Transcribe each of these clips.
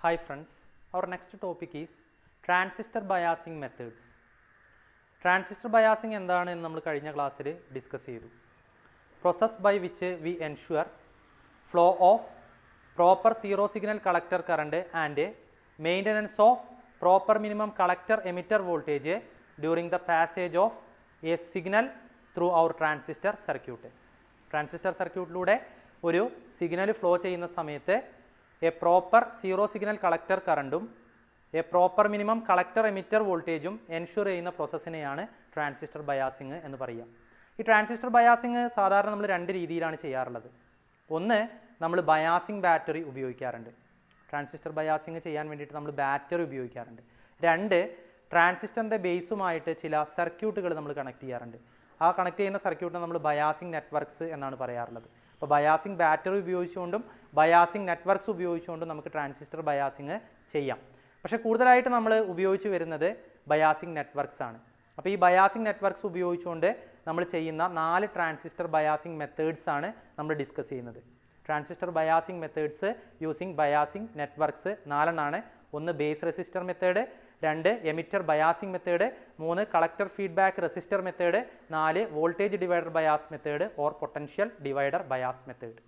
Hi friends, our next topic is transistor biasing methods. Transistor biasing എന്താണ് എന്ന് നമ്മൾ കഴിഞ്ഞ ക്ലാസ്സിൽ ഡിസ്കസ് ചെയ്തു process by which we ensure flow of proper zero signal collector current and maintenance of proper minimum collector emitter voltage during the passage of a signal through our transistor circuit transistor സർക്യൂട്ടിലൂടെ ഒരു signal flow ചെയ്യുന്ന സമയത്ത് a proper zero signal collector കറണ്ടും a proper minimum collector emitter വോൾട്ടേജും ensure ചെയ്യുന്ന പ്രോസസ്സിനെയാണ് transistor biasing എന്ന് പറയുക ഈ ട്രാൻസിസ്റ്റർ ബയാസിംഗ് സാധാരണ നമ്മൾ രണ്ട് രീതിയിലാണ് ചെയ്യാറുള്ളത് ഒന്ന് നമ്മൾ ബയാസിംഗ് ബാറ്ററി ഉപയോഗിക്കാറുണ്ട് ട്രാൻസിസ്റ്റർ ബയാസിംഗ് ചെയ്യാൻ വേണ്ടിയിട്ട് നമ്മൾ ബാറ്ററി ഉപയോഗിക്കാറുണ്ട് രണ്ട് ട്രാൻസിസ്റ്ററിൻ്റെ ബേസുമായിട്ട് ചില സർക്യൂട്ടുകൾ നമ്മൾ കണക്ട് ചെയ്യാറുണ്ട് ആ കണക്ട് ചെയ്യുന്ന സർക്യൂട്ടിനെ നമ്മൾ ബയാസിംഗ് നെറ്റ്വർക്ക്സ് എന്നാണ് പറയാറുള്ളത് അപ്പോൾ ബയാസിംഗ് ബാറ്ററി ഉപയോഗിച്ചുകൊണ്ടും ബയാസിംഗ് നെറ്റ്വർക്ക്സ് ഉപയോഗിച്ചുകൊണ്ടും നമുക്ക് ട്രാൻസിസ്റ്റർ ബയാസിംഗ് ചെയ്യാം പക്ഷേ കൂടുതലായിട്ട് നമ്മൾ ഉപയോഗിച്ച് വരുന്നത് ബയാസിംഗ് നെറ്റ്വർക്ക്സ് ആണ് അപ്പോൾ ഈ ബയാസിംഗ് നെറ്റ്വർക്ക്സ് ഉപയോഗിച്ചുകൊണ്ട് നമ്മൾ ചെയ്യുന്ന നാല് ട്രാൻസിസ്റ്റർ ബയാസിംഗ് മെത്തേഡ്സ് ആണ് നമ്മൾ ഡിസ്കസ് ചെയ്യുന്നത് transistor biasing methods using biasing networks നാലെണ്ണാണ് ഒന്ന് ബേസ് റെസിസ്റ്റർ മെത്തേഡ് രണ്ട് എമിറ്റർ ബയാസിംഗ് മെത്തേഡ് മൂന്ന് കളക്ടർ ഫീഡ്ബാക്ക് റെസിസ്റ്റർ മെത്തേഡ് നാല് voltage divider bias method or potential divider bias method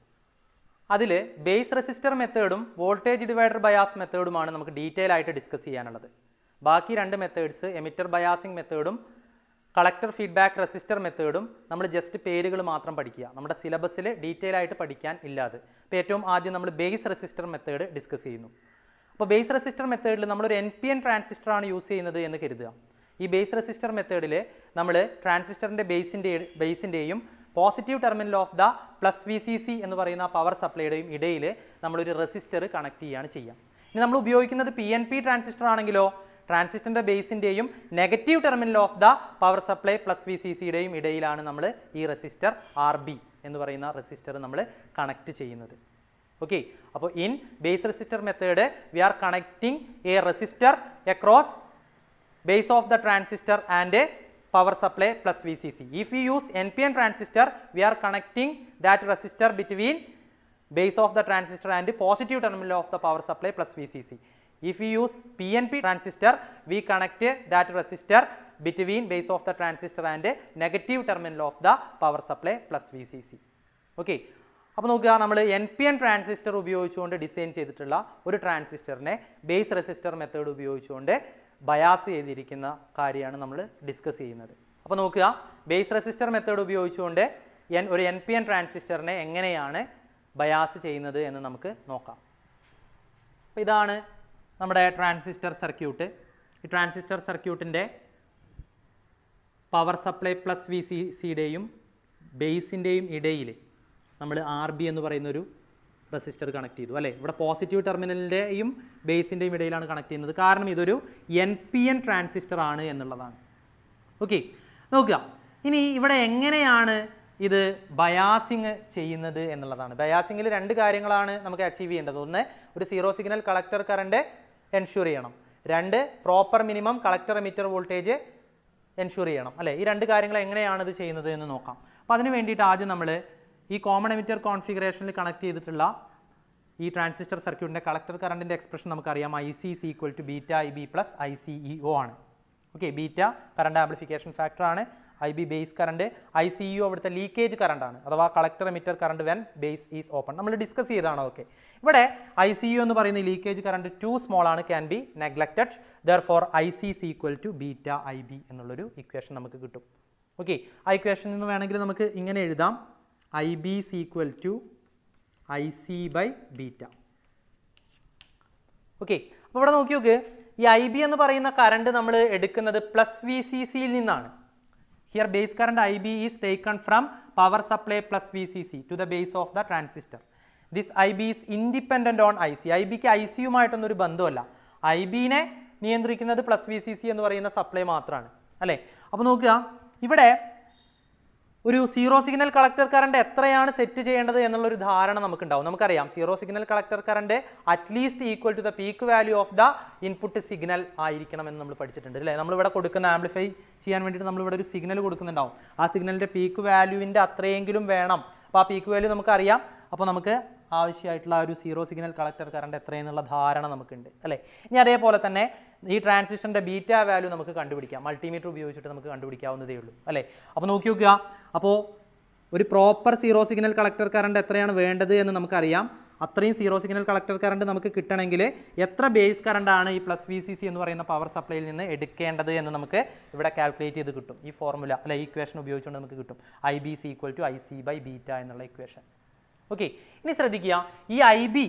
അതിൽ ബേസ് റെസിസ്റ്റർ മെത്തേഡും വോൾട്ടേജ് ഡിവൈഡർ ബയാസ് മെത്തേഡുമാണ് നമുക്ക് ഡീറ്റെയിൽ ആയിട്ട് ഡിസ്കസ് ചെയ്യാനുള്ളത് ബാക്കി രണ്ട് മെത്തേഡ്സ് എമിറ്റർ ബയാസിംഗ് മെത്തേഡും കളക്ടർ ഫീഡ്ബാക്ക് റെസിസ്റ്റർ മെത്തേഡും നമ്മൾ ജസ്റ്റ് പേരുകൾ മാത്രം പഠിക്കുക നമ്മുടെ സിലബസിൽ ഡീറ്റെയിൽ ആയിട്ട് പഠിക്കാൻ ഇല്ലാതെ ഇപ്പോൾ ഏറ്റവും ആദ്യം നമ്മൾ ബേസ് റെസിസ്റ്റർ മെത്തേഡ് ഡിസ്കസ് ചെയ്യുന്നു അപ്പോൾ ബേസ് റെസിസ്റ്റർ മെത്തേഡിൽ നമ്മളൊരു എൻ പി എൻ ട്രാൻസിസ്റ്റർ ആണ് യൂസ് ചെയ്യുന്നത് എന്ന് കരുതുക ഈ ബേസ് റെസിസ്റ്റർ മെത്തേഡിൽ നമ്മൾ ട്രാൻസിസ്റ്ററിൻ്റെ ബേസിൻ്റെ ബേസിൻ്റെയും positive terminal of the plus V C C എന്ന് പറയുന്ന പവർ സപ്ലൈയുടെയും ഇടയിൽ നമ്മളൊരു റെസിസ്റ്റർ കണക്ട് ചെയ്യുകയാണ് ചെയ്യുക ഇനി നമ്മൾ ഉപയോഗിക്കുന്നത് പി എൻ പി ട്രാൻസിസ്റ്റർ ആണെങ്കിലോ ട്രാൻസിസ്റ്ററിൻ്റെ ബേസിൻ്റെയും negative terminal of the power supply plus V C സിയുടെയും ഇടയിലാണ് നമ്മൾ ഈ റെസിസ്റ്റർ ആർ ബി എന്ന് പറയുന്ന റെസിസ്റ്റർ നമ്മൾ കണക്ട് ചെയ്യുന്നത് ഓക്കെ അപ്പോൾ in base resistor method we are connecting a resistor across base of the transistor and a power supply plus VCC. If we use NPN transistor, we are connecting that resistor between base of the transistor and the positive terminal of the power supply plus VCC. If we use PNP transistor, we connect that resistor between base of the transistor and a negative terminal of the power supply plus VCC. Okay. അപ്പോൾ നോക്കുക നമ്മൾ N P N transistor ഉപയോഗിച്ചുകൊണ്ട് design ചെയ്തിട്ടുള്ള ഒരു ട്രാൻസിസ്റ്ററിനെ base resistor method ഉപയോഗിച്ചുകൊണ്ട് bias ചെയ്തിരിക്കുന്ന കാര്യമാണ് നമ്മൾ ഡിസ്കസ് ചെയ്യുന്നത് അപ്പോൾ നോക്കുക ബേസ് റെസിസ്റ്റർ മെത്തേഡ് ഉപയോഗിച്ചുകൊണ്ട് എൻ ഒരു എൻ പി എൻ ട്രാൻസിസ്റ്ററിനെ എങ്ങനെയാണ് ബയാസ് ചെയ്യുന്നത് എന്ന് നമുക്ക് നോക്കാം അപ്പോൾ ഇതാണ് നമ്മുടെ ട്രാൻസിസ്റ്റർ സർക്യൂട്ട് ഈ ട്രാൻസിസ്റ്റർ സർക്യൂട്ടിൻ്റെ power supply plus V C സിയുടെയും ബേസിൻ്റെയും ഇടയിൽ നമ്മൾ ആർ ബി എന്ന് പറയുന്നൊരു റെസിസ്റ്റർ കണക്ട് ചെയ്തു അല്ലേ ഇവിടെ പോസിറ്റീവ് ടെർമിനലിൻ്റെയും ബേസിൻ്റെയും ഇടയിലാണ് കണക്ട് ചെയ്യുന്നത് കാരണം ഇതൊരു എൻ പി എൻ ട്രാൻസിസ്റ്റർ ആണ് എന്നുള്ളതാണ് ഓക്കെ നോക്കുക ഇനി ഇവിടെ എങ്ങനെയാണ് ഇത് ബയാസിങ് ചെയ്യുന്നത് എന്നുള്ളതാണ് ബയാസിങ്ങിൽ രണ്ട് കാര്യങ്ങളാണ് നമുക്ക് അച്ചീവ് ചെയ്യേണ്ടത് ഒന്ന് ഒരു zero signal collector current ensure ചെയ്യണം രണ്ട് proper minimum collector emitter voltage ensure ചെയ്യണം അല്ലേ ഈ രണ്ട് കാര്യങ്ങൾ എങ്ങനെയാണ് ഇത് ചെയ്യുന്നത് എന്ന് നോക്കാം അപ്പോൾ അതിന് വേണ്ടിയിട്ട് ആദ്യം നമ്മൾ ഈ കോമൺ എമിറ്റർ കോൺഫിഗറേഷനിൽ കണക്ട് ചെയ്തിട്ടുള്ള ഈ ട്രാൻസിസ്റ്റർ സർക്യൂട്ടിൻ്റെ കളക്ടർ കറണ്ടിൻ്റെ എക്സ്പ്രഷൻ നമുക്കറിയാം I C C equal to beta I B plus I C E O ആണ് okay beta current amplification factor ആണ് I B base current I C U അവിടുത്തെ leakage current ആണ് അഥവാ collector emitter current when base is open നമ്മൾ discuss ചെയ്തതാണ് okay ഇവിടെ I C U എന്ന് പറയുന്ന ലീക്കേജ് കറണ്ട് ടു സ്മോൾ ആണ് can be neglected therefore I C C equal to beta I B എന്നുള്ളൊരു equation നമുക്ക് കിട്ടും ഓക്കെ ആ ഇക്വേഷനിൽ നിന്ന് വേണമെങ്കിൽ നമുക്ക് ഇങ്ങനെ എഴുതാം I B is equal to I C by beta okay അപ്പോൾ ഇവിടെ നോക്കി നോക്ക് ഈ ഐ ബി എന്ന് പറയുന്ന കറണ്ട് നമ്മൾ എടുക്കുന്നത് പ്ലസ് വി സി സിയിൽ നിന്നാണ് here base current I B is taken from power supply plus V C C to the base of the transistor this I B is independent on I C I ബിക്ക് I സിയുമായിട്ടൊന്നും ഒരു ബന്ധമല്ല I ബിനെ നിയന്ത്രിക്കുന്നത് plus V C C എന്ന് പറയുന്ന supply മാത്രമാണ് അല്ലേ അപ്പോൾ നോക്കുക ഇവിടെ ഒരു സീറോ സിഗ്നൽ കളക്ടർ കറണ്ട് എത്രയാണ് സെറ്റ് ചെയ്യേണ്ടത് എന്നുള്ളൊരു ധാരണ നമുക്കുണ്ടാവും നമുക്കറിയാം zero signal collector current at least equal to the peak value of the input signal ആയിരിക്കണം എന്ന് നമ്മൾ പഠിച്ചിട്ടുണ്ട് അല്ലേ നമ്മളിവിടെ കൊടുക്കുന്ന ആംപ്ലിഫൈ ചെയ്യാൻ വേണ്ടിയിട്ട് നമ്മളിവിടെ ഒരു സിഗ്നൽ കൊടുക്കുന്നുണ്ടാവും ആ സിഗ്നലിൻ്റെ പീക്ക് വാല്യൂവിൻ്റെ അത്രയെങ്കിലും വേണം അപ്പോൾ ആ പീക്ക് വാല്യൂ നമുക്കറിയാം അപ്പോൾ നമുക്ക് ആവശ്യമായിട്ടുള്ള ആ ഒരു സീറോ സിഗ്നൽ കളക്ടർ കറണ്ട് എത്രയെന്നുള്ള ധാരണ നമുക്കുണ്ട് അല്ലേ ഇനി അതേപോലെ തന്നെ ഈ ട്രാൻസിസ്റ്ററിൻ്റെ ബീറ്റ വാല്യൂ നമുക്ക് കണ്ടുപിടിക്കാം മൾട്ടിമീറ്റർ ഉപയോഗിച്ചിട്ട് നമുക്ക് കണ്ടുപിടിക്കാവുന്നതേ ഉള്ളൂ അല്ലേ അപ്പോൾ നോക്കി നോക്കുക അപ്പോൾ ഒരു proper zero signal collector current എത്രയാണ് വേണ്ടത് എന്ന് നമുക്കറിയാം അത്രയും സീറോ സിഗ്നൽ കളക്ടർ കറണ്ട് നമുക്ക് കിട്ടണമെങ്കിൽ എത്ര ബേസ് കറണ്ടാണ് ഈ പ്ലസ് വി സി സി എന്ന് പറയുന്ന പവർ സപ്ലൈയിൽ നിന്ന് എടുക്കേണ്ടത് എന്ന് നമുക്ക് ഇവിടെ കാൽക്കുലേറ്റ് ചെയ്ത് കിട്ടും ഈ ഫോർമുല അല്ല ഈ ഇക്വേഷൻ ഉപയോഗിച്ചുകൊണ്ട് നമുക്ക് കിട്ടും I B C equal to I C by beta എന്നുള്ള ഇക്വേഷൻ ഓക്കെ ഇനി ശ്രദ്ധിക്കുക ഈ ഐ ബി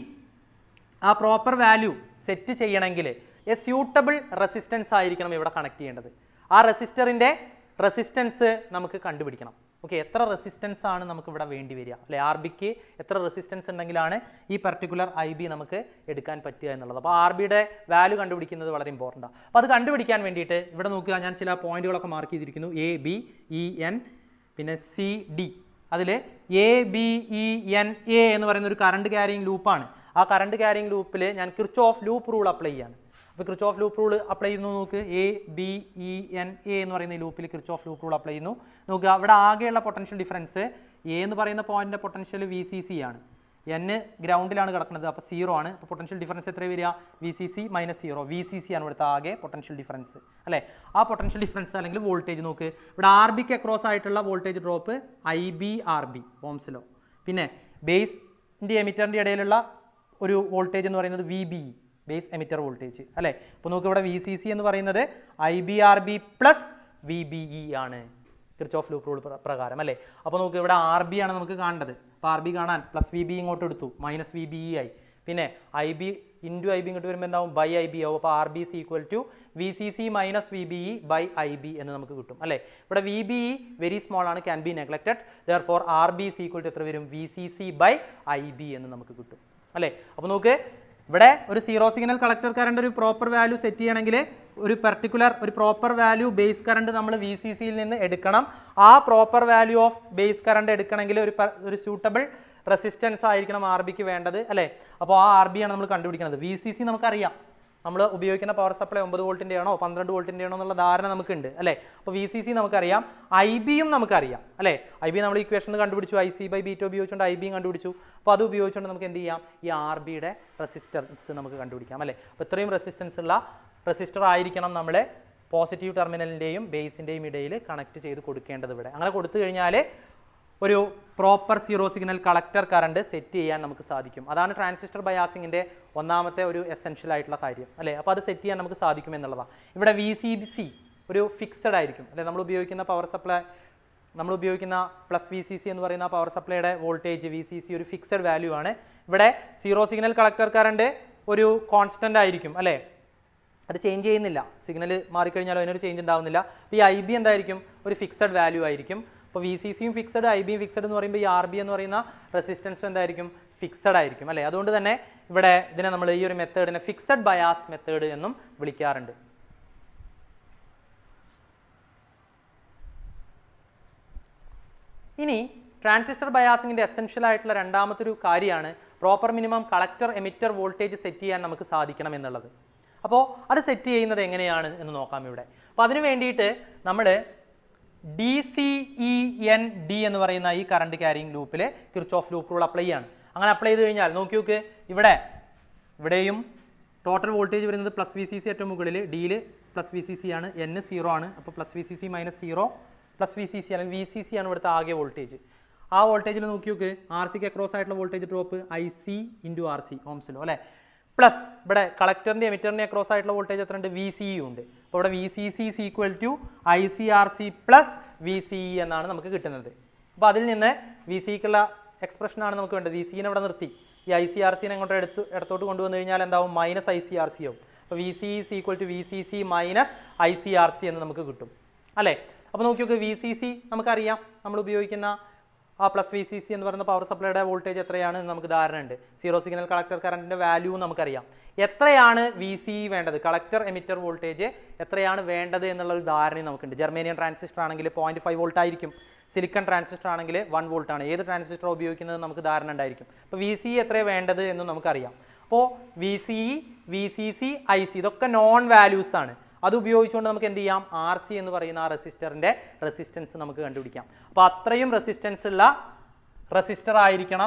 ആ പ്രോപ്പർ വാല്യൂ സെറ്റ് ചെയ്യണമെങ്കിൽ എ സ്യൂട്ടബിൾ റെസിസ്റ്റൻസ് ആയിരിക്കണം ഇവിടെ കണക്ട് ചെയ്യേണ്ടത് ആ റെസിസ്റ്ററിൻ്റെ റെസിസ്റ്റൻസ് നമുക്ക് കണ്ടുപിടിക്കണം ഓക്കെ എത്ര റെസിസ്റ്റൻസ് ആണ് നമുക്ക് ഇവിടെ വേണ്ടി വരിക അല്ലെ ആർ ബിക്ക് എത്ര റെസിസ്റ്റൻസ് ഉണ്ടെങ്കിലാണ് ഈ പർട്ടിക്കുലർ ഐ ബി നമുക്ക് എടുക്കാൻ പറ്റുക എന്നുള്ളത് അപ്പോൾ ആർ ബിയുടെ വാല്യൂ കണ്ടുപിടിക്കുന്നത് വളരെ ഇമ്പോർട്ടൻ്റ് ആണ് അപ്പോൾ അത് കണ്ടുപിടിക്കാൻ വേണ്ടിയിട്ട് ഇവിടെ നോക്കുക ഞാൻ ചില പോയിന്റുകളൊക്കെ മാർക്ക് ചെയ്തിരിക്കുന്നു എ ബി ഇ എൻ പിന്നെ സി ഡി അതിൽ A B E N A എന്ന് പറയുന്ന ഒരു കറണ്ട് ക്യാരിങ് ലൂപ്പാണ് ആ കറണ്ട് ക്യാരിങ് ലൂപ്പിൽ ഞാൻ Kirchhoff loop rule apply ചെയ്യാണ് അപ്പോൾ Kirchhoff loop rule apply ചെയ്യുന്നു നോക്ക് A B E N A എന്ന് പറയുന്ന ഈ ലൂപ്പിൽ Kirchhoff loop rule apply ചെയ്യുന്നു നോക്കുക അവിടെ ആകെയുള്ള പൊട്ടൻഷ്യൽ ഡിഫറൻസ് എ എന്ന് പറയുന്ന പോയിന്റിന്റെ പൊട്ടൻഷ്യൽ വി സി സി ആണ് എൻ ഗ്രൗണ്ടിലാണ് കിടക്കുന്നത് അപ്പോൾ സീറോ ആണ് അപ്പോൾ പൊട്ടൻഷ്യൽ ഡിഫറൻസ് എത്ര വരിക V C C minus zero V C C ആണ് ഇവിടുത്തെ ആകെ പൊട്ടൻഷ്യൽ ഡിഫറൻസ് അല്ലേ ആ പൊട്ടൻഷ്യൽ ഡിഫറൻസ് അല്ലെങ്കിൽ വോൾട്ടേജ് നോക്ക് ഇവിടെ ആർ ബിക്ക് അക്രോസ് ആയിട്ടുള്ള voltage drop I B R B ഓംസിലോ പിന്നെ ബേസിൻ്റെ എമിറ്ററിൻ്റെ ഇടയിലുള്ള ഒരു വോൾട്ടേജ് എന്ന് പറയുന്നത് V B base emitter voltage അല്ലേ അപ്പോൾ നമുക്ക് ഇവിടെ വി സി സി എന്ന് പറയുന്നത് I B R B plus V B E ആണ് കിർച്ച് ഓഫ് ലൂപ്പ് റൂൾ പ്രകാരം അല്ലേ അപ്പോൾ നമുക്ക് ഇവിടെ ആർ ബി ആണ് നമുക്ക് കാണേണ്ടത് അപ്പോൾ ആർ ബി കാണാൻ പ്ലസ് വി ബി ഇങ്ങോട്ട് എടുത്തു മൈനസ് വി ബി ഇ ആയി പിന്നെ I B into I B ഇങ്ങോട്ട് വരുമ്പോൾ എന്താവും ബൈ ഐ ബി ആവും അപ്പോൾ R B C equal to V C C minus V B E by I B എന്ന് നമുക്ക് കിട്ടും അല്ലേ ഇവിടെ V B E very small ആണ് can be neglected therefore R B C equal to എത്ര വരും V C C by I B എന്ന് നമുക്ക് കിട്ടും അല്ലേ അപ്പോൾ നമുക്ക് ഇവിടെ ഒരു സീറോ സിഗ്നൽ കളക്ടർ കറണ്ട് ഒരു പ്രോപ്പർ വാല്യൂ സെറ്റ് ചെയ്യണമെങ്കിൽ ഒരു പെർട്ടിക്കുലർ ഒരു പ്രോപ്പർ വാല്യൂ ബേസ് കറണ്ട് നമ്മൾ വി സി സിയിൽ നിന്ന് എടുക്കണം ആ proper value of base current എടുക്കണമെങ്കിൽ ഒരു പ- ഒരു സ്യൂട്ടബിൾ റെസിസ്റ്റൻസ് ആയിരിക്കണം ആർ ബിക്ക് വേണ്ടത് അല്ലേ അപ്പോൾ ആ ആർ ബി ആണ് നമ്മൾ കണ്ടുപിടിക്കുന്നത് വി സി സി നമുക്കറിയാം നമ്മൾ ഉപയോഗിക്കുന്ന പവർ സപ്ലൈ ഒമ്പത് വോൾട്ടിൻ്റെ ആണോ പന്ത്രണ്ട് വോൾട്ടിൻ്റെ ആണോ എന്നുള്ള ധാരണ നമുക്കുണ്ട് അല്ലേ അപ്പോൾ വി സി സി നമുക്കറിയാം ഐ ബിയും നമുക്കറിയാം അല്ലേ ഐ ബി നമ്മൾ ഇക്വേഷൻ കണ്ടുപിടിച്ചു ഐ സി ബൈ ബീറ്റോ ഉപയോഗിച്ചുകൊണ്ട് ഐ ബിയും കണ്ടുപിടിച്ചു അപ്പോൾ അത് ഉപയോഗിച്ചുകൊണ്ട് നമുക്ക് എന്ത് ചെയ്യാം ഈ ആർ ബിയുടെ റെസിസ്റ്റൻസ് നമുക്ക് കണ്ടുപിടിക്കാം അല്ലേ അപ്പോൾ ഇത്രയും റെസിസ്റ്റൻസ് ഉള്ള റെസിസ്റ്റർ ആയിരിക്കണം നമ്മൾ പോസിറ്റീവ് ടെർമിനലിൻ്റെയും ബേസിൻ്റെയും ഇടയിൽ കണക്ട് ചെയ്ത് കൊടുക്കേണ്ടത് ഇവിടെ അങ്ങനെ കൊടുത്തു കഴിഞ്ഞാൽ ഒരു proper zero signal collector current set ചെയ്യാൻ നമുക്ക് സാധിക്കും അതാണ് ട്രാൻസിസ്റ്റർ ബയാസിങ്ങിൻ്റെ ഒന്നാമത്തെ ഒരു എസെൻഷ്യൽ ആയിട്ടുള്ള കാര്യം അല്ലേ അപ്പോൾ അത് സെറ്റ് ചെയ്യാൻ നമുക്ക് സാധിക്കും എന്നുള്ളതാണ് ഇവിടെ വി സി ബി സി ഒരു ഫിക്സഡ് ആയിരിക്കും അല്ലെ നമ്മൾ ഉപയോഗിക്കുന്ന പവർ സപ്ലൈ നമ്മൾ ഉപയോഗിക്കുന്ന പ്ലസ് വി സി സി എന്ന് പറയുന്ന പവർ സപ്ലൈയുടെ വോൾട്ടേജ് വി സി സി ഒരു ഫിക്സഡ് വാല്യൂ ആണ് ഇവിടെ സീറോ സിഗ്നൽ കളക്ടർ കറണ്ട് ഒരു കോൺസ്റ്റന്റ് ആയിരിക്കും അല്ലേ അത് ചേഞ്ച് ചെയ്യുന്നില്ല സിഗ്നൽ മാറിക്കഴിഞ്ഞാൽ അതിനൊരു ചേഞ്ച് ഉണ്ടാവുന്നില്ല അപ്പോൾ ഈ ഐ ബി എന്തായിരിക്കും ഒരു ഫിക്സഡ് വാല്യൂ ആയിരിക്കും അപ്പോൾ വി സി സിയും ഫിക്സഡ് ഐ ബിയും ഫിക്സഡ് എന്ന് പറയുമ്പോൾ ഈ ആർ ബി എന്ന് പറയുന്ന റെസിസ്റ്റൻസും എന്തായിരിക്കും ഫിക്സഡ് ആയിരിക്കും അല്ലേ അതുകൊണ്ട് തന്നെ ഇവിടെ ഇതിനെ നമ്മൾ ഈ ഒരു മെത്തേഡിനെ ഫിക്സഡ് ബയാസ് മെത്തേഡ് എന്നും വിളിക്കാറുണ്ട് ഇനി ട്രാൻസിസ്റ്റർ ബയാസിങ്ങിൻ്റെ എസെൻഷ്യൽ ആയിട്ടുള്ള രണ്ടാമത്തെ ഒരു കാര്യമാണ് proper minimum collector emitter voltage set ചെയ്യാൻ നമുക്ക് സാധിക്കണം എന്നുള്ളത് അപ്പോൾ അത് സെറ്റ് ചെയ്യുന്നത് എങ്ങനെയാണ് എന്ന് നോക്കാം ഇവിടെ അപ്പോൾ അതിന് വേണ്ടിയിട്ട് നമ്മൾ D C E N D എന്ന് പറയുന്ന ഈ കറണ്ട് ക്യാരിങ് ലൂപ്പിൽ Kirchhoff loop rule apply ചെയ്യാണ് അങ്ങനെ അപ്ലൈ ചെയ്ത് കഴിഞ്ഞാൽ നോക്കി നോക്ക് ഇവിടെ ഇവിടെയും ടോട്ടൽ വോൾട്ടേജ് വരുന്നത് പ്ലസ് വി സി സി ഏറ്റവും മുകളിൽ ഡിയിൽ പ്ലസ് വി സി സി ആണ് എൻ സീറോ ആണ് അപ്പോൾ plus V C C minus zero plus V C C അല്ലെങ്കിൽ വി സി സി ആണ് ഇവിടുത്തെ ആകെ വോൾട്ടേജ് ആ വോൾട്ടേജിൽ നോക്കി നോക്ക് ആർ സിക്ക് അക്രോസ് ആയിട്ടുള്ള voltage drop I C into R C ഓംസിലോ അല്ലേ പ്ലസ് ഇവിടെ കളക്ടറിൻ്റെ എമിറ്ററിൻ്റെ അക്രോസ് ആയിട്ടുള്ള വോൾട്ടേജ് എത്ര ഉണ്ട് വി സി ഉണ്ട് അപ്പോൾ ഇവിടെ V C C is equal to I C R C plus V C എന്നാണ് നമുക്ക് കിട്ടുന്നത് അപ്പോൾ അതിൽ നിന്ന് വി സിക്കുള്ള എക്സ്പ്രഷനാണ് നമുക്ക് വേണ്ടത് വി സിനെ ഇവിടെ നിർത്തി ഈ ഐ സി ആർ സിനെ അങ്ങോട്ട് എടുത്ത് ഇടത്തോട്ട് കൊണ്ടുവന്നു കഴിഞ്ഞാൽ എന്താവും minus I C R C ആവും അപ്പോൾ V C is equal to V C C minus I C R C എന്ന് നമുക്ക് കിട്ടും അല്ലേ അപ്പോൾ നോക്കി നോക്ക് വി സി സി നമുക്കറിയാം നമ്മൾ ഉപയോഗിക്കുന്ന ആ പ്ലസ് വി സി സി എന്ന് പറയുന്ന പവർ സപ്ലൈയുടെ വോൾട്ടേജ് എത്രയാണ് എന്ന് നമുക്ക് ധാരണയുണ്ട് സീറോ സിഗ്നൽ കളക്ടർ കറണ്ടിൻ്റെ വാല്യൂ നമുക്കറിയാം എത്രയാണ് വി സി വേണ്ടത് കളക്ടർ എമിറ്റർ വോൾട്ടേജ് എത്രയാണ് വേണ്ടത് എന്നുള്ള ഒരു ധാരണയും നമുക്കുണ്ട് ജർമേനിയൻ ട്രാൻസിസ്റ്റർ ആണെങ്കിൽ പോയിന്റ് ഫൈവ് വോൾട്ട് ആയിരിക്കും സിലിക്കൺ ട്രാൻസിസ്റ്റർ ആണെങ്കിൽ വൺ വോൾട്ട് ആണ് ഏത് ട്രാൻസിസ്റ്റർ ഉപയോഗിക്കുന്നത് നമുക്ക് ധാരണ ഉണ്ടായിരിക്കും അപ്പോൾ വി സി എത്രയാണ് വേണ്ടത് എന്നും നമുക്കറിയാം അപ്പോൾ V C V C C I C ഇതൊക്കെ നോൺ വാല്യൂസ് ആണ് അത് ഉപയോഗിച്ചുകൊണ്ട് നമുക്ക് എന്ത് ചെയ്യാം ആർ സി എന്ന് പറയുന്ന ആ റെസിസ്റ്ററിൻ്റെ റെസിസ്റ്റൻസ് നമുക്ക് കണ്ടുപിടിക്കാം അപ്പോൾ അത്രയും റെസിസ്റ്റൻസ് ഉള്ള റെസിസ്റ്റർ ആയിരിക്കണം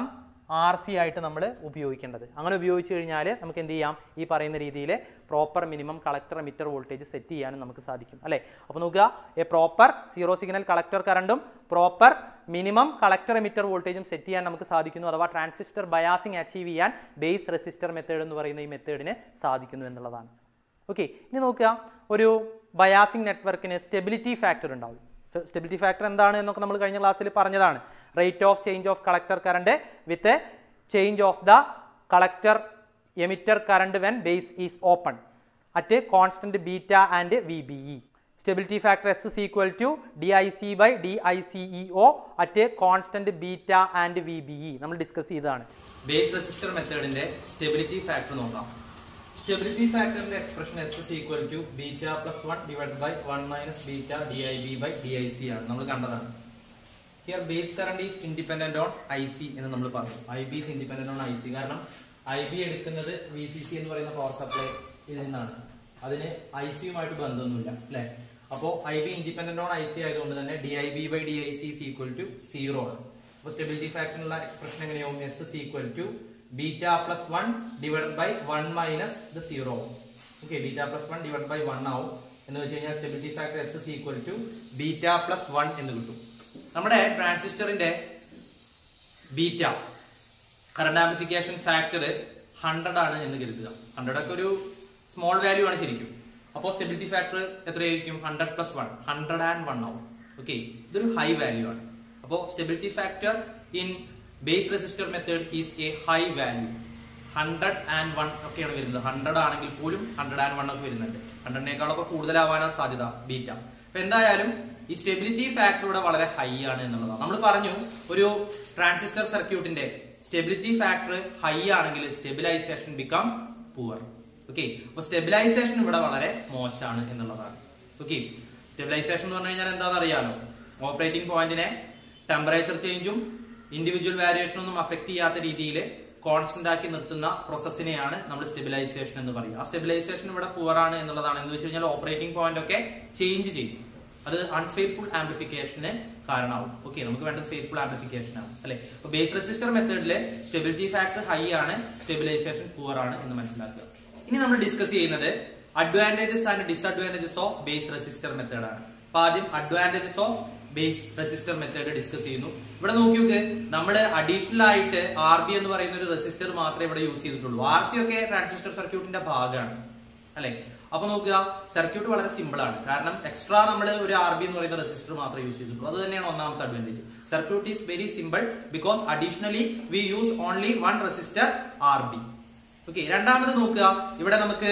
ആർ സി ആയിട്ട് നമ്മൾ ഉപയോഗിക്കേണ്ടത് അങ്ങനെ ഉപയോഗിച്ച് കഴിഞ്ഞാൽ നമുക്ക് എന്ത് ചെയ്യാം ഈ പറയുന്ന രീതിയിൽ proper minimum collector emitter voltage set ചെയ്യാനും നമുക്ക് സാധിക്കും അല്ലേ അപ്പോൾ നോക്കുക a proper zero signal collector കറണ്ടും പ്രോപ്പർ മിനിമം കളക്ടർ എമിറ്റർ വോൾട്ടേജും സെറ്റ് ചെയ്യാൻ നമുക്ക് സാധിക്കുന്നു അഥവാ ട്രാൻസിസ്റ്റർ ബയാസിംഗ് അച്ചീവ് ചെയ്യാൻ ബേസ് റെസിസ്റ്റർ മെത്തേഡ് എന്ന് പറയുന്ന ഈ മെത്തേഡിന് സാധിക്കുന്നു എന്നുള്ളതാണ് ഓക്കെ ഇനി നോക്കുക ഒരു ബയാസിംഗ് നെറ്റ്വർക്കിന് സ്റ്റെബിലിറ്റി ഫാക്ടർ ഉണ്ടാവും സ്റ്റെബിലിറ്റി ഫാക്ടർ എന്താണ് എന്നൊക്കെ നമ്മൾ കഴിഞ്ഞ ക്ലാസ്സിൽ പറഞ്ഞതാണ് rate of change of collector current with change of the collector emitter current when base is open at constant beta and V B E stability factor S is equal to D I C by D I C E O at constant beta and V B E നമ്മൾ discuss ചെയ്തതാണ് base resistor മെത്തേഡിന്റെ stability factor നോക്കാം stability ഫാക്ടറിന്റെ expression S is equal to beta plus one divide by one minus beta D I B by D I C ആണ് നമ്മൾ കണ്ടതാണ് here base current is independent on I C എന്ന് നമ്മൾ പറഞ്ഞു I B is independent on I C കാരണം I B എടുക്കുന്നത് V C C എന്ന് പറയുന്ന പവർ സപ്ലൈ ഇതിൽ നിന്നാണ് അതിന് ഐ സിയുമായിട്ട് ബന്ധമൊന്നുമില്ല അല്ലെ അപ്പോൾ I B independent on I C ആയതുകൊണ്ട് തന്നെ D I B by D I C is equal to zero ആണ് അപ്പോൾ സ്റ്റെബിലിറ്റി ഫാക്ടറിനുള്ള എക്സ്പ്രഷൻ എങ്ങനെയാവും S is equal to beta plus one divide by one minus the zero okay beta plus one divide by one ആവും എന്ന് വെച്ച് കഴിഞ്ഞാൽ stability factor S is equal to beta plus one എന്ന് കിട്ടും നമ്മുടെ ട്രാൻസിസ്റ്ററിന്റെ beta current amplification factor hundred ആണ് എന്ന് കരുതുക ഹൺഡ്രഡ് ഒക്കെ ഒരു സ്മോൾ വാല്യൂ ആണ് ശരിക്കും അപ്പോൾ സ്റ്റെബിലിറ്റി ഫാക്ടർ എത്രയായിരിക്കും hundred plus one hundred and one ആവും ഓക്കെ ഇതൊരു ഹൈ വാല്യൂ ആണ് അപ്പോൾ stability factor in base resistor method is a high value hundred and one ഒക്കെയാണ് വരുന്നത് ഹൺഡ്രഡ് ആണെങ്കിൽ പോലും ഹൺഡ്രഡ് ആൻഡ് വൺ ഒക്കെ വരുന്നുണ്ട് ഹൺഡ്രഡിനേക്കാളൊക്കെ കൂടുതലാവാനാണ് സാധ്യത ബീറ്റ അപ്പൊ എന്തായാലും ഈ സ്റ്റെബിലിറ്റി ഫാക്ടർ ഇവിടെ വളരെ ഹൈ ആണ് എന്നുള്ളതാണ് നമ്മൾ പറഞ്ഞു ഒരു ട്രാൻസിസ്റ്റർ സർക്യൂട്ടിന്റെ സ്റ്റെബിലിറ്റി ഫാക്ടർ ഹൈ ആണെങ്കിൽ സ്റ്റെബിലൈസേഷൻ ബിക്കം പുവർ ഓക്കെ അപ്പൊ സ്റ്റെബിലൈസേഷൻ ഇവിടെ വളരെ മോശമാണ് എന്നുള്ളതാണ് ഓക്കെ സ്റ്റെബിലൈസേഷൻ എന്ന് പറഞ്ഞു കഴിഞ്ഞാൽ എന്താണെന്ന് അറിയാലോ ഓപ്പറേറ്റിംഗ് പോയിന്റിനെ ടെമ്പറേച്ചർ ചേഞ്ചും ഇൻഡിവിജ്വൽ വാരിയേഷൻ ഒന്നും അഫക്ട് ചെയ്യാത്ത രീതിയിൽ കോൺസ്റ്റന്റ് ആക്കി നിർത്തുന്ന പ്രോസസ്സിനെയാണ് നമ്മൾ സ്റ്റെബിലൈസേഷൻ എന്ന് പറയുക ആ സ്റ്റെബിലൈസേഷൻ ഇവിടെ പുവർ ആണ് എന്നുള്ളതാണ് എന്ന് വെച്ച് കഴിഞ്ഞാൽ ഓപ്പറേറ്റിംഗ് പോയിന്റ് ഒക്കെ ചേഞ്ച് ചെയ്യും അത് അൺഫെയ്ത്ത്ഫുൾ ആംപ്ലിഫിക്കേഷന് കാരണമാവും ഓക്കെ നമുക്ക് വേണ്ടത് ഫെയ്ത്ത്ഫുൾ ആംപ്ലിഫിക്കേഷൻ ആണ് അല്ലെ അപ്പൊ ബേസ് റെസിസ്റ്റർ മെത്തേഡിലെ സ്റ്റെബിലിറ്റി ഫാക്ടർ ഹൈ ആണ് സ്റ്റെബിലൈസേഷൻ പുവർ ആണ് എന്ന് മനസ്സിലാക്കുക ഇനി നമ്മൾ ഡിസ്കസ് ചെയ്യുന്നത് advantages and disadvantages of base resistor method ആണ് അപ്പൊ ആദ്യം advantages of base resistor method discuss ചെയ്യുന്നു ഇവിടെ നോക്കി നോക്ക് നമ്മൾ അഡീഷണൽ ആയിട്ട് ആർ ബി എന്ന് പറയുന്ന ഒരു റെസിസ്റ്റർ മാത്രമേ ഇവിടെ യൂസ് ചെയ്തിട്ടുള്ളൂ ആർ സി ഒക്കെ ട്രാൻസിസ്റ്റർ സർക്യൂട്ടിന്റെ ഭാഗമാണ് അല്ലെ അപ്പൊ നോക്കുക സർക്യൂട്ട് വളരെ സിമ്പിൾ ആണ് കാരണം എക്സ്ട്രാ നമ്മൾ ഒരു ആർ ബി എന്ന് പറയുന്ന റെസിസ്റ്റർ മാത്രമേ യൂസ് ചെയ്തിട്ടുള്ളൂ അത് തന്നെയാണ് ഒന്നാമത്തെ advantage circuit is very simple because additionally we use only one resistor R B okay രണ്ടാമത് നോക്കുക ഇവിടെ നമുക്ക്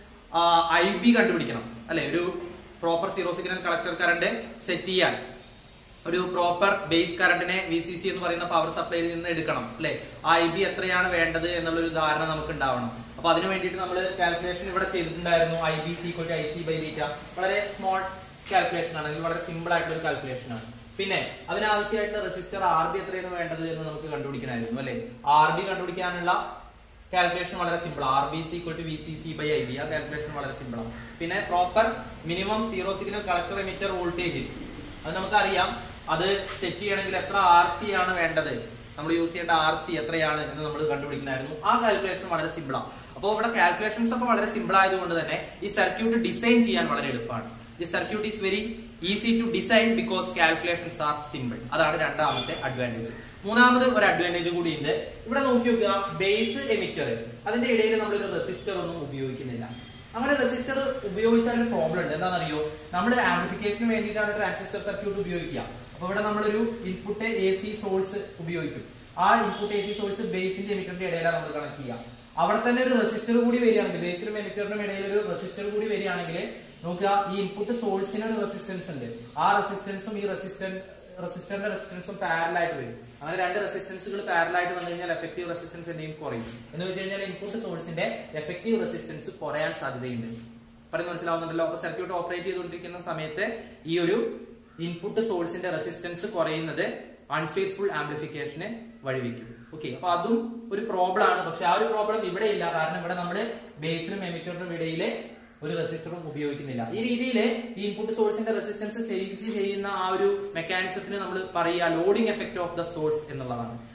ഐ ബി കണ്ടുപിടിക്കണം അല്ലെ ഒരു proper zero signal collector current set ചെയ്യാൻ ഒരു പ്രോപ്പർ ബേസ് കറണ്ടിനെ വി സി സി എന്ന് പറയുന്ന പവർ സപ്ലൈയിൽ നിന്ന് എടുക്കണം അല്ലെ ആ ഐ ബി എത്രയാണ് വേണ്ടത് എന്നുള്ളൊരു ധാരണ നമുക്ക് ഉണ്ടാവണം അപ്പൊ അതിന് വേണ്ടിയിട്ട് നമ്മൾ കാൽക്കുലേഷൻ ഇവിടെ ചെയ്തിട്ടുണ്ടായിരുന്നു I B C equal to I C by beta വളരെ സ്മോൾ കാൽക്കുലേഷൻ ആണ് അല്ലെങ്കിൽ വളരെ സിമ്പിൾ ആയിട്ടുള്ള ഒരു കാൽക്കുലേഷൻ ആണ് പിന്നെ അതിനാവശ്യമായിട്ടുള്ള റെസിസ്റ്റർ ആർ ബി എത്രയാണ് വേണ്ടത് എന്ന് നമുക്ക് കണ്ടുപിടിക്കണമായിരുന്നു അല്ലെ ആർ ബി കണ്ടുപിടിക്കാനുള്ള കാൽക്കുലേഷൻ വളരെ simple R B C equal to V C C by I B ആ കാൽക്കുലേഷൻ വളരെ സിമ്പിൾ ആണ് പിന്നെ proper minimum zero signal collector emitter voltage അത് നമുക്കറിയാം അത് സെറ്റ് ചെയ്യണമെങ്കിൽ എത്ര ആർ സി ആണ് വേണ്ടത് നമ്മൾ യൂസ് ചെയ്യേണ്ട ആർ സി എത്രയാണ് എന്ന് നമ്മൾ കണ്ടുപിടിക്കണമായിരുന്നു ആ കാൽക്കുലേഷൻ വളരെ സിമ്പിൾ ആണ് അപ്പോൾ ഇവിടെ കാൽക്കുലേഷൻസ് ഒക്കെ വളരെ സിമ്പിൾ ആയതുകൊണ്ട് തന്നെ ഈ സർക്യൂട്ട് ഡിസൈൻ ചെയ്യാൻ വളരെ എളുപ്പമാണ് ഈ circuit is very easy to design because calculations are simple അതാണ് രണ്ടാമത്തെ അഡ്വാൻറ്റേജ് മൂന്നാമത് ഒരു അഡ്വാൻറ്റേജ് കൂടി ഉണ്ട് ഇവിടെ നോക്കി നോക്കുക ബേസ് എമിറ്റർ അതിന്റെ ഇടയിൽ നമ്മൾ ഒരു റെസിസ്റ്റർ ഒന്നും ഉപയോഗിക്കുന്നില്ല അങ്ങനെ റെസിസ്റ്റർ ഉപയോഗിച്ചാൽ ഒരു പ്രോബ്ലം ഉണ്ട് എന്താണെന്നറിയോ നമ്മൾ ആംപ്ലിഫിക്കേഷന് വേണ്ടിയിട്ടാണ് ട്രാൻസിസ്റ്റർ സർക്യൂട്ട് ഉപയോഗിക്കുക അപ്പൊ ഇവിടെ നമ്മളൊരു ഇൻപുട്ട് എ സി സോഴ്സ് ഉപയോഗിക്കും ആ ഇൻപുട്ട് എ സി സോഴ്സ് ബേസിന്റെ എമിറ്ററിന്റെ ഇടയിലാണ് നമ്മൾ കണക്ട് ചെയ്യുക അവിടെ തന്നെ ഒരു റെസിസ്റ്റർ കൂടി വരികയാണെങ്കിൽ ബേസിലും എമിറ്ററിനും ഇടയിൽ ഒരു റെസിസ്റ്റർ കൂടി വരികയാണെങ്കിൽ നോക്കുക ഈ ഇൻപുട്ട് സോഴ്സിന് ഒരു റെസിസ്റ്റൻസ് ഉണ്ട് ആ റെസിസ്റ്റൻസും ഈ റെസിസ്റ്റൻ റെസിസ്റ്ററിന്റെ റെസിസ്റ്റൻസും പാരലായിട്ട് വരും അങ്ങനെ രണ്ട് റെസിസ്റ്റൻസുകൾ പാരലായിട്ട് വന്നു കഴിഞ്ഞാൽ എഫക്റ്റീവ് റെസിസ്റ്റൻസ് എന്തെങ്കിലും കുറയും എന്ന് വെച്ച് കഴിഞ്ഞാൽ ഇൻപുട്ട് സോഴ്സിന്റെ എഫക്റ്റീവ് റെസിസ്റ്റൻസ് കുറയാൻ സാധ്യതയുണ്ട് പറയുന്നത് മനസ്സിലാവുന്നുണ്ടല്ലോ അപ്പൊ സർക്യൂട്ട് ഓപ്പറേറ്റ് ചെയ്തുകൊണ്ടിരിക്കുന്ന സമയത്ത് ഈ ഒരു ഇൻപുട്ട് സോഴ്സിന്റെ റെസിസ്റ്റൻസ് കുറയുന്നത് അൺഫെയ്ത്ത്ഫുൾ ആംപ്ലിഫിക്കേഷന് വഴിവെക്കും ഓക്കെ അപ്പൊ അതും ഒരു പ്രോബ്ലം ആണ് പക്ഷെ ആ ഒരു പ്രോബ്ലം ഇവിടെ ഇല്ല കാരണം ഇവിടെ നമ്മൾ ബേസിനും എമിറ്ററിനും ഇടയിലെ ഒരു റെസിസ്റ്ററും ഉപയോഗിക്കുന്നില്ല ഈ രീതിയിൽ ഈ ഇൻപുട്ട് സോഴ്സിന്റെ റെസിസ്റ്റൻസ് ചേഞ്ച് ചെയ്യുന്ന ആ ഒരു മെക്കാനിസത്തിന് നമ്മൾ പറയുക loading effect of the source എന്നുള്ളതാണ്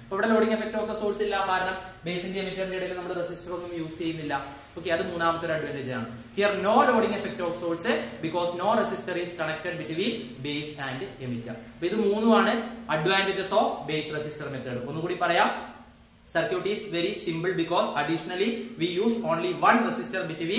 അപ്പൊ ഇവിടെ loading effect of the source ഇല്ല കാരണം ബേസിന്റെ എമിറ്ററിന്റെ ഇടയിൽ നമ്മൾ റെസിസ്റ്റർ ഒന്നും യൂസ് ചെയ്യുന്നില്ല ഓക്കെ അത് മൂന്നാമത്തെ ഒരു അഡ്വാൻറ്റേജ് ആണ് here no loading effect of source because no resistor is connected between base and emitter അപ്പൊ ഇത് മൂന്നുമാണ് advantages of base resistor method ഒന്നുകൂടി പറയാം circuit is very simple because additionally we use only one resistor between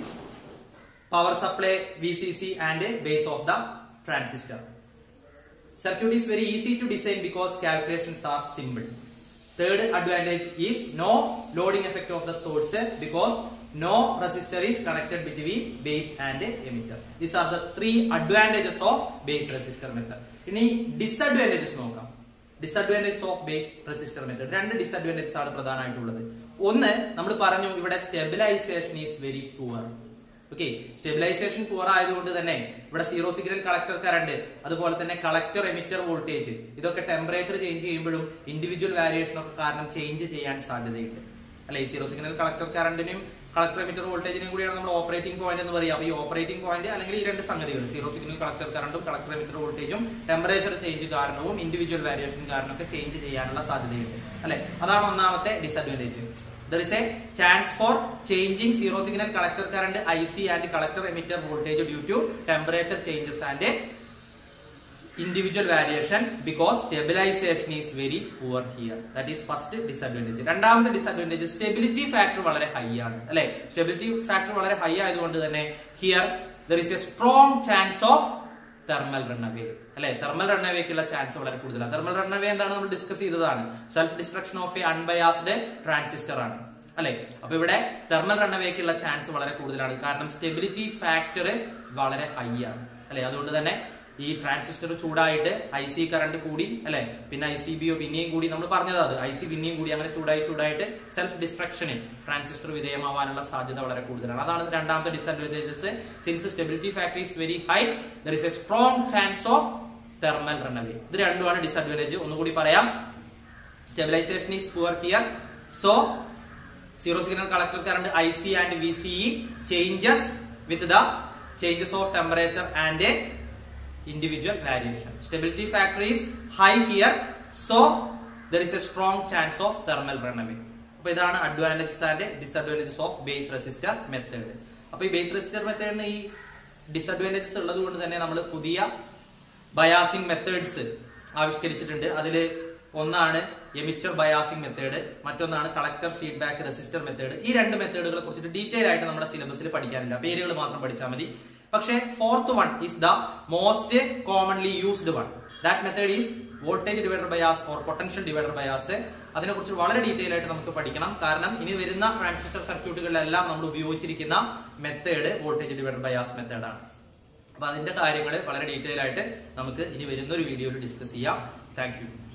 power supply VCC and base of the transistor. Circuit is very easy to design because calculations are simple. Third advantage is no loading effect of the source because no resistor is connected between base and emitter. These are the three advantages of base resistor method. ഇനി disadvantages നോക്കാം disadvantages of base resistor method രണ്ട് disadvantages ആണ് പ്രധാനമായിട്ടുള്ളത് ഒന്ന് നമ്മൾ പറഞ്ഞു ഇവിടെ stabilization is very poor okay stabilization poor ആയതുകൊണ്ട് തന്നെ ഇവിടെ സീറോ സിഗ്നൽ കളക്ടർ കറണ്ട് അതുപോലെ തന്നെ കളക്ടർ എമിറ്റർ വോൾട്ടേജ് ഇതൊക്കെ ടെമ്പറേച്ചർ ചേഞ്ച് ചെയ്യുമ്പോഴും ഇൻഡിവിജ്വൽ വാരിയേഷൻ ഒക്കെ കാരണം ചേഞ്ച് ചെയ്യാൻ സാധ്യതയുണ്ട് അല്ലെ ഈ സീറോ സിഗ്നൽ കളക്ടർ കറണ്ടിനും കളക്ടർ എമിറ്റർ വോൾട്ടേജിനും കൂടിയാണ് നമ്മൾ ഓപ്പറേറ്റിംഗ് പോയിന്റ് എന്ന് പറയുക അപ്പൊ ഈ ഓപ്പറേറ്റിംഗ് പോയിന്റ് അല്ലെങ്കിൽ ഈ രണ്ട് സംഗതികൾ സീറോ സിഗ്നൽ കളക്ടർ കറണ്ടും കളക്ടർ എമിറ്റർ വോൾട്ടേജും ടെമ്പറേച്ചർ ചേഞ്ച് കാരണവും ഇൻഡിവിജ്വൽ വാരിയേഷൻ കാരണമൊക്കെ ചേഞ്ച് ചെയ്യാനുള്ള സാധ്യതയുണ്ട് അല്ലെ അതാണ് ഒന്നാമത്തെ disadvantage there is a chance for changing zero signal collector current IC and collector emitter voltage due to temperature changes and individual variation because stabilization is very poor here that is first disadvantage രണ്ടാമത്തെ disadvantage stability factor വളരെ high ആണ് അല്ലെ stability factor വളരെ high ആയതുകൊണ്ട് തന്നെ here there is a strong chance of thermal runaway അല്ലെ thermal റണ്ണവേക്കുള്ള chance വളരെ കൂടുതലാണ് തെർമൽ റണ്ണവേ എന്താണ് നമ്മൾ ഡിസ്കസ് ചെയ്തതാണ് self destruction of a unbiased transistor ആണ് അല്ലെ അപ്പൊ ഇവിടെ തെർമൽ റണ്ണവേക്കുള്ള ചാൻസ് വളരെ കൂടുതലാണ് കാരണം സ്റ്റെബിലിറ്റി ഫാക്ടർ വളരെ ഹൈ ആണ് അല്ലെ അതുകൊണ്ട് തന്നെ ഈ ട്രാൻസിസ്റ്റർ ചൂടായിട്ട് ഐ സി കറണ്ട് കൂടി അല്ലെ പിന്നെ ഐ സി ബിയോ പിന്നെയും കൂടി നമ്മൾ പറഞ്ഞത് അത് ഐ സി പിന്നെയും കൂടി അങ്ങനെ ചൂടായി ചൂടായിട്ട് സെൽഫ് ഡിസ്ട്രക്ഷന് ട്രാൻസിസ്റ്റർ വിധേയമാവാനുള്ള സാധ്യത വളരെ കൂടുതലാണ് അതാണ് രണ്ടാമത്തെ disadvantages since stability factor is very high there is a strong chance of thermal runaway ഇത് രണ്ടുമാണ് ഡിസഡ്വാൻറ്റേജ് ഒന്നുകൂടി പറയാം stabilization is poor here so zero signal collector current I C and V C changes with the changes of temperature and individual variation. Stability factor is high here, so there is a strong chance of thermal runaway. അപ്പൊ ഇതാണ് advantages and disadvantages of base resistor method അപ്പൊ ഈ base resistor മെത്തേഡിന് ഈ disadvantages ഉള്ളത് കൊണ്ട് തന്നെ നമ്മൾ പുതിയ ബയാസിംഗ് മെത്തേഡ്സ് ആവിഷ്കരിച്ചിട്ടുണ്ട് അതിൽ ഒന്നാണ് എമിറ്റർ ബയാസിംഗ് മെത്തേഡ് മറ്റൊന്നാണ് കളക്ടർ ഫീഡ്ബാക്ക് റെസിസ്റ്റർ മെത്തേഡ് ഈ രണ്ട് മെത്തേഡുകളെ കുറിച്ചിട്ട് ഡീറ്റെയിൽ ആയിട്ട് നമ്മുടെ സിലബസിൽ പഠിക്കാനില്ല പേരുകൾ മാത്രം പഠിച്ചാൽ മതി പക്ഷേ fourth one is the most commonly used one that method is voltage divider bias or potential divider bias അതിനെക്കുറിച്ച് വളരെ ഡീറ്റെയിൽ ആയിട്ട് നമുക്ക് പഠിക്കണം കാരണം ഇനി വരുന്ന ട്രാൻസിസ്റ്റർ സർക്യൂട്ടുകളിലെല്ലാം നമ്മൾ ഉപയോഗിച്ചിരിക്കുന്ന മെത്തേഡ് വോൾട്ടേജ് ഡിവൈഡർ ബയാസ് മെത്തേഡാണ് അപ്പൊ അതിന്റെ കാര്യങ്ങൾ വളരെ ഡീറ്റെയിൽ ആയിട്ട് നമുക്ക് ഇനി വരുന്ന ഒരു വീഡിയോയിൽ ഡിസ്കസ് ചെയ്യാം താങ്ക് യു